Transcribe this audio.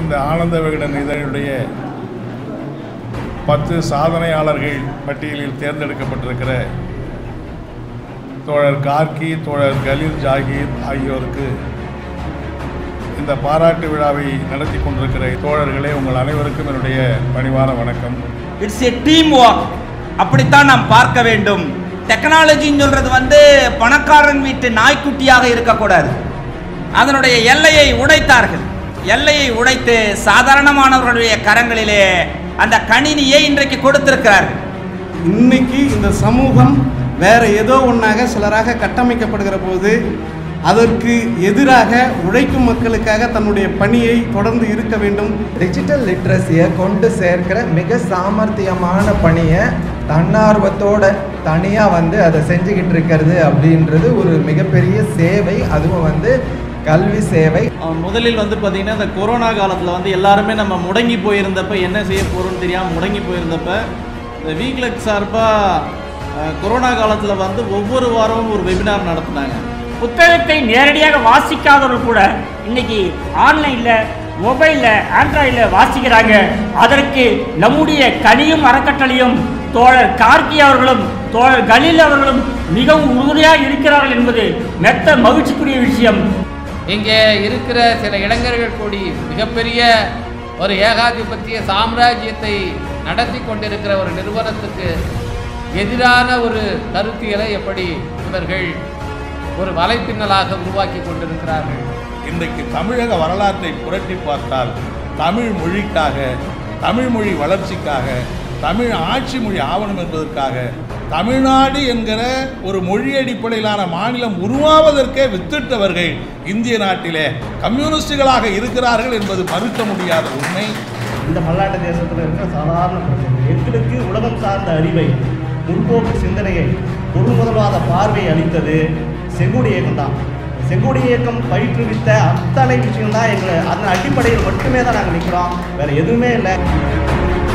இந்த ஆனந்த விகடன் இதழுடைய பத்து சாதனையாளர்கள் பட்டியலில் தேர்ந்தெடுக்கப்பட்டிருக்கிற தோழர் கார்கி தோழர் கலீல் ஜாகீர் ஆகியோருக்கு இந்த பாராட்டு விழாவை நடத்தி கொண்டிருக்கிற தோழர்களே உங்கள் அனைவருக்கும் என்னுடைய பணிவான வணக்கம் இட்ஸ் எ டீம் ஒர்க் அப்படித்தான் நாம் பார்க்க வேண்டும் டெக்னாலஜின்னு சொல்றது வந்து பணக்காரன் வீட்டு நாய்க்குட்டியாக இருக்கக்கூடாது அதனுடைய எல்லையை உடைத்தார்கள் எல்லையை உடைத்து சாதாரணமானவர்களுடைய கரங்களிலே அந்த கணினியை இன்றைக்கு கொடுத்திருக்கிறார்கள் இன்னைக்கு இந்த சமூகம் வேற ஏதோ ஒன்றாக சிலராக கட்டமைக்கப்படுகிற போது அதற்கு எதிராக உழைக்கும் மக்களுக்காக தன்னுடைய பணியை தொடர்ந்து இருக்க வேண்டும் டிஜிட்டல் லிட்ரஸியை கொண்டு சேர்க்கிற மிக சாமர்த்தியமான பணியை தன்னார்வத்தோட தனியாக வந்து அதை செஞ்சுக்கிட்டு இருக்கிறது அப்படின்றது ஒரு மிகப்பெரிய சேவை அதுவும் வந்து கல்வி சேவை அவன் முதலில் வந்து பார்த்திங்கன்னா இந்த கொரோனா காலத்தில் வந்து எல்லாருமே நம்ம முடங்கி போயிருந்தப்ப என்ன செய்ய போகிறோம்னு தெரியாமல் முடங்கி போயிருந்தப்ப இந்த வீக்லக் சார்பாக கொரோனா காலத்தில் வந்து ஒவ்வொரு வாரமும் ஒரு வெபினார் நடத்துனாங்க புத்தகத்தை நேரடியாக வாசிக்காதவர்கள் கூட இன்னைக்கு ஆன்லைன்ல மொபைல்ல ஆண்ட்ராய்டில் வாசிக்கிறாங்க அதற்கு நம்முடைய கனியும் அறக்கட்டளையும் தோழர் கார்கி அவர்களும் தோழர் கலீல் அவர்களும் மிகவும் உறுதியாக இருக்கிறார்கள் என்பது மெத்த மகிழ்ச்சிக்குரிய விஷயம் இங்கே இருக்கிற சில இளைஞர்கள் கூடி மிகப்பெரிய ஒரு ஏகாதிபத்திய சாம்ராஜ்யத்தை நடத்தி கொண்டிருக்கிற ஒரு நிறுவனத்துக்கு எதிரான ஒரு கருத்தியலை எப்படி இவர்கள் ஒரு வலைப்பின்னலாக உருவாக்கி கொண்டிருக்கிறார்கள் இன்றைக்கு தமிழக வரலாற்றை புரட்டி பார்த்தால் தமிழ் மொழிக்காக தமிழ் மொழி வளர்ச்சிக்காக தமிழ் ஆட்சி மொழி ஆவணம் என்பதற்காக தமிழ்நாடு என்கிற ஒரு மொழி அடிப்படையிலான மாநிலம் உருவாவதற்கே வித்திட்டவர்கள் இந்திய நாட்டிலே கம்யூனிஸ்டுகளாக இருக்கிறார்கள் என்பது மறுக்க முடியாத உண்மை இந்த மல்லாட்ட தேசத்தில் இருக்கிற சாதாரண பிரச்சனை எங்களுக்கு உலகம் சார்ந்த அறிவை முற்போக்கு சிந்தனையை பொருள்முதல்வாத பார்வையை அளித்தது செங்கோடி இயக்கம் தான் செங்கோடி இயக்கம் பயிற்றுவித்த அத்தனை விஷயம் தான் எங்களை அதன் அடிப்படையில் மட்டுமே தான் நாங்கள் நிற்கிறோம் வேற எதுவுமே இல்லை